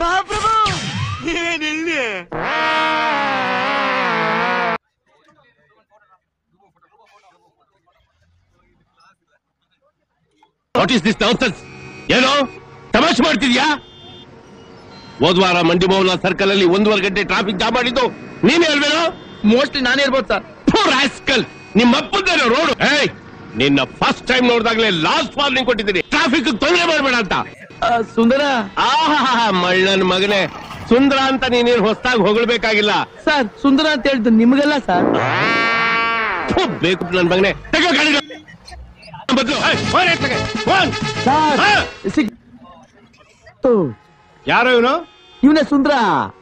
ಮಹಾಪ್ರಭು ನೀವೇನ್ ಇಲ್ಲಿ ವಾಟ್ ಇಸ್ ದಿಸ್ ನಾನ್ಸೆನ್ಸ್ ಏನೋ ತಮಾಷೆ ಮಾಡ್ತಿದ್ಯಾ ಹೋದ್ವಾರ ಮಂಡಿ ಮೌಲ ಸರ್ಕಲ್ ಅಲ್ಲಿ ಒಂದೂವರೆ ಗಂಟೆ ಟ್ರಾಫಿಕ್ ಜಾಮ್ ಮಾಡಿದ್ದು ನೀನೇ ಅಲ್ವೇನೋ ಮೋಸ್ಟ್ಲಿ ನಾನೇ ಇರ್ಬೋದು ಸರ್ ರಾಸ್ಕಲ್ ನಿಮ್ಮ ಅಪ್ಪಂದೇನೋ ರೋಡ್ ಏಯ್ ನಿನ್ನ ಫಸ್ಟ್ ಟೈಮ್ ನೋಡಿದಾಗಲೇ ಲಾಸ್ಟ್ ವಾರ್ನಿಂಗ್ ಕೊಟ್ಟಿದ್ದೀನಿ ಟ್ರಾಫಿಕ್ ತೊಂದರೆ ಮಾಡಬೇಡ ಅಂತ ಸುಂದರ ಆಹಾ ಮಳ್ಳನ್ ಮಗನೇ ಸುಂದರ ಅಂತ ನೀನೇನು ಹೊಸದಾಗಿ ಹೊಗಳ್ಬೇಕಾಗಿಲ್ಲ ಸರ್ ಸುಂದರ ಅಂತ ಹೇಳಿದ್ದು ನಿಮ್ಗಲ್ಲ ಸರ್ ಥು, ಬೇಕು ನನ್ ಮಗನೇ ತೆಗೋ ಗಾಡಿನ. ಬದ್ಲು ಏಯ್, ಫೋನ್ ಎತ್ತ್ ತೆಗೆ, ಫೋನ್. ಹಾ? ಸಿಕ್ ಯಾರೋ ಇವನು ಇವನೇ ಸುಂದರ